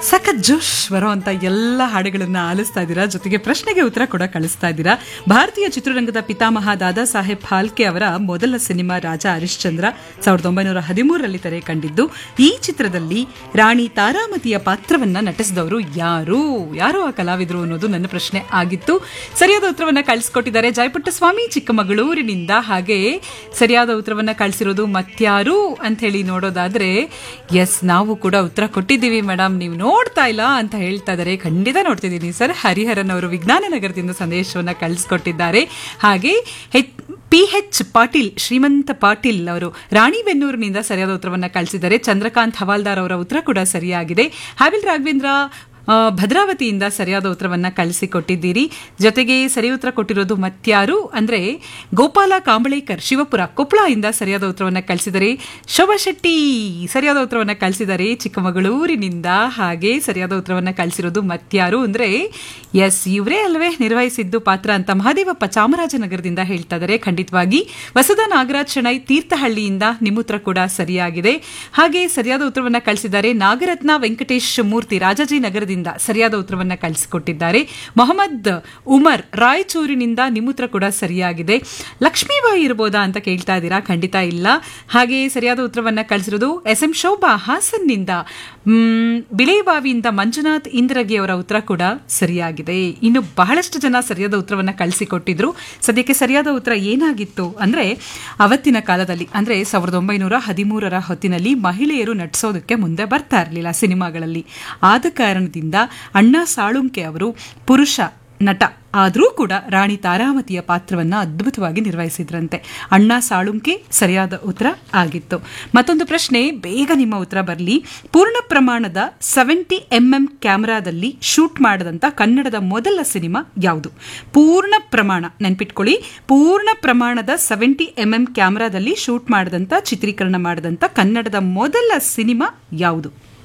ಸಖತ್ ಜೋಶ್ ಬರುವಂತ ಎಲ್ಲ ಹಾಡುಗಳನ್ನ ಆಲಿಸ್ತಾ ಇದ್ದೀರಾ ಜೊತೆಗೆ ಪ್ರಶ್ನೆಗೆ ಉತ್ತರ ಕೂಡ ಕಳಿಸ್ತಾ ಇದ್ದೀರಾ ಭಾರತೀಯ ಚಿತ್ರರಂಗದ ಪಿತಾಮಹ ದಾದಾ ಸಾಹೇಬ್ ಫಾಲ್ಕೆ ಅವರ ಮೊದಲ ಸಿನಿಮಾ ರಾಜ ಹರಿಶ್ಚಂದ್ರ ಸಾವಿರದ ಒಂಬೈನೂರ ಹದಿಮೂರರಲ್ಲಿ ತೆರೆ ಕಂಡಿದ್ದು ಈ ಚಿತ್ರದಲ್ಲಿ ರಾಣಿ ತಾರಾಮತಿಯ ಪಾತ್ರವನ್ನ ನಟಿಸಿದವರು ಯಾರು ಯಾರು ಆ ಕಲಾವಿದರು ಅನ್ನೋದು ನನ್ನ ಪ್ರಶ್ನೆ ಆಗಿತ್ತು ಸರಿಯಾದ ಉತ್ತರವನ್ನ ಕಳಿಸ್ಕೊಟ್ಟಿದ್ದಾರೆ ಜಯಪುಟ್ಟಸ್ವಾಮಿ ಚಿಕ್ಕಮಗಳೂರಿನಿಂದ ಹಾಗೆ ಸರಿಯಾದ ಉತ್ತರವನ್ನ ಕಳಿಸಿರೋದು ಮತ್ಯಾರು ಅಂತ ಹೇಳಿ ನೋಡೋದಾದ್ರೆ ಎಸ್ ನಾವು ಕೂಡ ಉತ್ತರ ಕೊಟ್ಟಿದ್ದೀವಿ ಮೇಡಮ್ ನೀವು ನೋಡ್ತಾ ಇಲ್ಲ ಅಂತ ಹೇಳ್ತಾ ಇದ್ದಾರೆ ಖಂಡಿತ ನೋಡ್ತಿದ್ದೀನಿ ಸರ್ ಹರಿಹರನ್ ಅವರು ವಿಜ್ಞಾನ ನಗರದಿಂದ ಸಂದೇಶವನ್ನ ಕಳಿಸ್ಕೊಟ್ಟಿದ್ದಾರೆ ಹಾಗೆ ಪಿ ಎಚ್ ಪಾಟೀಲ್ ಶ್ರೀಮಂತ ಪಾಟೀಲ್ ಅವರು ರಾಣಿಬೆನ್ನೂರಿನಿಂದ ಸರಿಯಾದ ಉತ್ತರವನ್ನ ಕಳಿಸಿದ್ದಾರೆ ಚಂದ್ರಕಾಂತ್ ಹವಾಲ್ದಾರ್ ಅವರ ಉತ್ತರ ಕೂಡ ಸರಿಯಾಗಿದೆ ಹಾವಿಲ್ ರಾಘವೇಂದ್ರ ಆ, ಭದ್ರಾವತಿಯಿಂದ ಸರಿಯಾದ ಉತ್ತರವನ್ನ ಕಳಿಸಿಕೊಟ್ಟಿದ್ದೀರಿ ಜೊತೆಗೆ ಸರಿ ಉತ್ತರ ಕೊಟ್ಟಿರೋದು ಮತ್ಯಾರು ಅಂದ್ರೆ ಗೋಪಾಲ ಕಾಂಬಳೇಕರ್ ಶಿವಪುರ ಕೊಪ್ಪಳ ಇಂದ ಸರಿಯಾದ ಉತ್ತರವನ್ನ ಕಳಿಸಿದರೆ ಶೋಭಾ ಶೆಟ್ಟಿ ಸರಿಯಾದ ಉತ್ತರವನ್ನ ಕಳಿಸಿದ್ದಾರೆ ಚಿಕ್ಕಮಗಳೂರಿನಿಂದ ಹಾಗೆ ಸರಿಯಾದ ಉತ್ತರವನ್ನ ಕಳಿಸಿರೋದು ಮತ್ಯಾರು ಅಂದ್ರೆ ಎಸ್ ಇವರೇ ಅಲ್ವೇ ನಿರ್ವಹಿಸಿದ್ದು ಪಾತ್ರ ಅಂತ ಮಹಾದೇವಪ್ಪ ಚಾಮರಾಜನಗರದಿಂದ ಹೇಳ್ತಾ ಇದ್ದಾರೆ ಖಂಡಿತವಾಗಿ ವಸದ ನಾಗರಾಜ್ ಶೆಣೈ ತೀರ್ಥಹಳ್ಳಿಯಿಂದ ನಿಮ್ಮ ಉತ್ತರ ಕೂಡ ಸರಿಯಾಗಿದೆ ಹಾಗೆ ಸರಿಯಾದ ಉತ್ತರವನ್ನ ಕಳಿಸಿದ್ದಾರೆ ನಾಗರತ್ನ ವೆಂಕಟೇಶ್ ಮೂರ್ತಿ ರಾಜಾಜಿನಗರದಿಂದ ಸರಿಯಾದ ಉತ್ತರವನ್ನ ಕಳಿಸಿಕೊಟ್ಟಿದ್ದಾರೆ ಮೊಹಮ್ಮದ್ ಉಮರ್ ರಾಯಚೂರಿನಿಂದ ನಿಮ್ಮ ಉತ್ತರ ಕೂಡ ಸರಿಯಾಗಿದೆ ಲಕ್ಷ್ಮೀಬಾಯಿ ಇರ್ಬೋದಾ ಅಂತ ಕೇಳ್ತಾ ಇದ್ದೀರಾ ಖಂಡಿತ ಇಲ್ಲ ಹಾಗೆ ಸರಿಯಾದ ಉತ್ತರವನ್ನ ಕಳಿಸಿರೋದು ಎಸ್ ಎಂ ಶೋಭಾ ಹಾಸನ್ನಿಂದ ಮ್, ಬಿಳೆಬಾವಿಯಿಂದ ಮಂಜುನಾಥ್ ಇಂದ್ರಗಿ ಅವರ ಉತ್ತರ ಕೂಡ ಸರಿಯಾಗಿದೆ ಇನ್ನು ಬಹಳಷ್ಟು ಜನ ಸರಿಯಾದ ಉತ್ತರವನ್ನ ಕಳಿಸಿಕೊಟ್ಟಿದ್ರು ಸದ್ಯಕ್ಕೆ ಸರಿಯಾದ ಉತ್ತರ ಏನಾಗಿತ್ತು ಅಂದ್ರೆ ಅವತ್ತಿನ ಕಾಲದಲ್ಲಿ ಅಂದ್ರೆ ಸಾವಿರದ ಒಂಬೈನೂರ ಹದಿಮೂರರ ಹೊತ್ತಿನಲ್ಲಿ ಮಹಿಳೆಯರು ನಟಿಸೋದಕ್ಕೆ ಮುಂದೆ ಬರ್ತಾ ಇರಲಿಲ್ಲ ಸಿನಿಮಾಗಳಲ್ಲಿ ಆದ ಕಾರಣದಿಂದ ಅಣ್ಣಾ ಸಾಳುಂಕೆ ಅವರು ಪುರುಷ ನಟ ಆದರೂ ಕೂಡ ರಾಣಿ ತಾರಾಮತಿಯ ಪಾತ್ರವನ್ನ ಅದ್ಭುತವಾಗಿ ನಿರ್ವಹಿಸಿದ್ರಂತೆ ಅಣ್ಣಾ ಸಾಳುಂಕೆ ಸರಿಯಾದ ಉತ್ತರ ಆಗಿತ್ತು ಮತ್ತೊಂದು ಪ್ರಶ್ನೆ ಬೇಗ ನಿಮ್ಮ ಉತ್ತರ ಬರಲಿ ಪೂರ್ಣ ಪ್ರಮಾಣದ ಸೆವೆಂಟಿ ಎಂಎಂ ಕ್ಯಾಮೆರಾದಲ್ಲಿ ಶೂಟ್ ಮಾಡದಂತ ಕನ್ನಡದ ಮೊದಲ ಸಿನಿಮಾ ಯಾವುದು ಪೂರ್ಣ ಪ್ರಮಾಣ ನೆನ್ಪಿಟ್ಕೊಳ್ಳಿ ಪೂರ್ಣ ಪ್ರಮಾಣದ ಸೆವೆಂಟಿ ಎಂಎಂ ಕ್ಯಾಮೆರಾದಲ್ಲಿ ಶೂಟ್ ಮಾಡದಂತ ಚಿತ್ರೀಕರಣ ಮಾಡದಂತ ಕನ್ನಡದ ಮೊದಲ ಸಿನಿಮಾ ಯಾವುದು